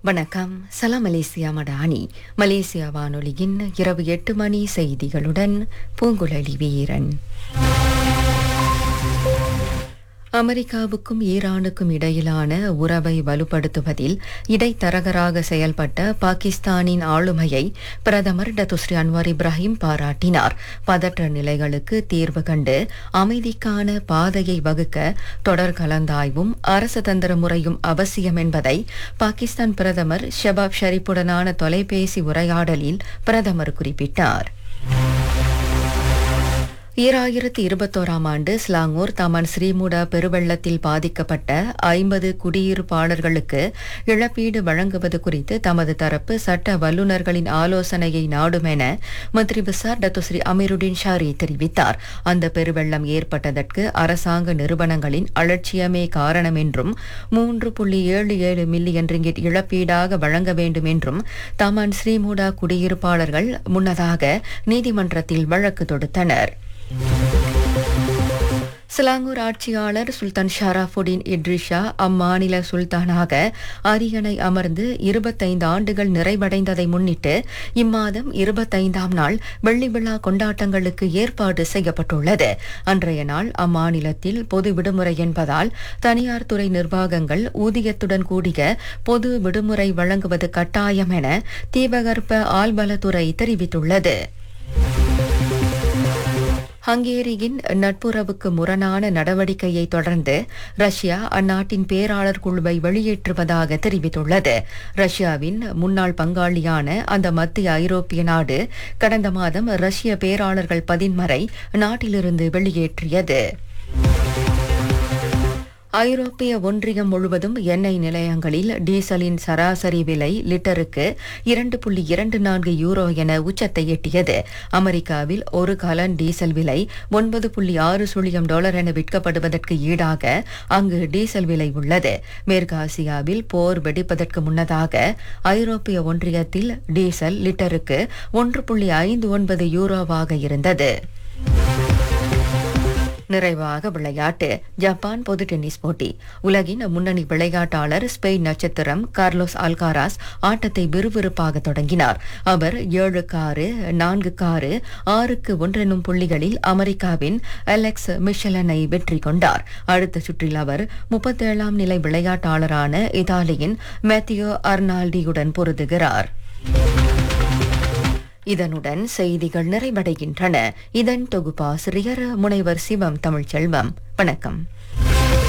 வணக்கம் சலாம் Malaysia Madani Malaysia வானொலியின் இரவு எட்டு மணி செய்திகளுடன் பூங்குழலி வீரன் அமெரிக்காவுக்கும் ஈரானுக்கும் இடையிலான உறவை வலுப்படுத்துவதில் இடைத்தரகராக செயல்பட்ட பாகிஸ்தானின் ஆளுமையை பிரதமர் டத்துஸ்ரீ அன்வார் இப்ராஹிம் பாராட்டினார் பதற்ற நிலைகளுக்கு தீர்வு கண்டு அமைதிக்கான பாதையை வகுக்க தொடர் கலந்தாய்வும் அரசு தந்திர முறையும் அவசியம் என்பதை பாகிஸ்தான் பிரதமர் ஷபாப் ஷரீப்புடனான தொலைபேசி உரையாடலில் பிரதமர் குறிப்பிட்டார் ஈராயிரத்தி இருபத்தோராம் ஆண்டு ஸ்லாங்கூர் தமன் ஸ்ரீமுடா பெருவெள்ளத்தில் பாதிக்கப்பட்ட ஐம்பது குடியிருப்பாளர்களுக்கு இழப்பீடு வழங்குவது குறித்து தமது தரப்பு சட்ட வல்லுநர்களின் ஆலோசனையை நாடும் என மந்திரி பிசார் டத்துஸ்ரீ அமீருddin ஷாரி தெரிவித்தார் அந்த பெருவெள்ளம் ஏற்பட்டதற்கு அரசாங்க நிறுவனங்களின் அலட்சியமே காரணம் என்றும் மூன்று புள்ளி ஏழு ஏழு மில்லியன் ரிங்கிட் இழப்பீடாக வழங்க வேண்டும் என்றும் தமன் ஸ்ரீமுடா குடியிருப்பாளர்கள் முன்னதாக நீதிமன்றத்தில் வழக்கு தொடுத்தனர் சிலாங்கூர் ஆட்சியாளர் சுல்தான் ஷராஃபுடின் இட்ரிஷா அம்மாநில சுல்தானாக அரியணை அமர்ந்து இருபத்தைந்து ஆண்டுகள் நிறைவடைந்ததை முன்னிட்டு இம்மாதம் இருபத்தைந்தாம் நாள் வெள்ளி விழா கொண்டாட்டங்களுக்கு ஏற்பாடு செய்யப்பட்டுள்ளது அன்றைய நாள் அம்மாநிலத்தில் பொது விடுமுறை என்பதால் தனியார் துறை நிர்வாகங்கள் ஊதியத்துடன் கூடிய பொது விடுமுறை வழங்குவது கட்டாயம் என தீபகற்ப ஆள்பலத்துறை தெரிவித்துள்ளது ஹங்கேரியின் நட்புறவுக்கு முரணான நடவடிக்கையை தொடர்ந்து ரஷ்யா அந்நாட்டின் பேராளர் குழுவை வெளியேற்றுவதாக தெரிவித்துள்ளது ரஷ்யாவின் முன்னாள் பங்காளியான அந்த மத்திய ஐரோப்பிய நாடு கடந்த மாதம் ரஷ்ய பேராளர்கள் பதின்மரை நாட்டிலிருந்து வெளியேற்றியது ஐரோப்பிய ஒன்றியம் முழுவதும் எண்ணெய் நிலையங்களில் டீசலின் சராசரி விலை லிட்டருக்கு இரண்டு புள்ளி இரண்டு நான்கு யூரோ என உச்சத்தை எட்டியது அமெரிக்காவில் ஒரு கலன் டீசல் விலை ஒன்பது புள்ளி ஆறு சுழியம் டாலர் என விற்கப்படுவதற்கு ஈடாக அங்கு டீசல் விலை உள்ளது மேற்கு ஆசியாவில் போர் வெடிப்பதற்கு முன்னதாக ஐரோப்பிய ஒன்றியத்தில் டீசல் லிட்டருக்கு ஒன்று புள்ளி ஐந்து ஒன்பது யூரோவாக இருந்தது நிறைவாக விளையாட்டு ஜப்பான் பொது டென்னிஸ் போட்டி உலகின் முன்னணி விளையாட்டாளர் ஸ்பெயின் நட்சத்திரம் கார்லோஸ் அல்காராஸ் ஆட்டத்தை விறுவிறுப்பாக தொடங்கினார் அவர் ஏழுக்கு ஆறு நான்குக்கு ஆறு ஆறுக்கு ஒன்றெனும் புள்ளிகளில் அமெரிக்காவின் அலெக்ஸ் மிஷலனை வெற்றி கொண்டார் அடுத்த சுற்றில் அவர் முப்பத்தேழாம் நிலை விளையாட்டாளரான இத்தாலியின் மேத்தியோ அர்னால்டியுடன் பொருதுகிறார் இதனுடன் செய்திகள் நிறைவடைகின்றன இதன் தொகுப்பாசிரியர் முனைவர் சிவம் தமிழ்ச்செல்வம் வணக்கம்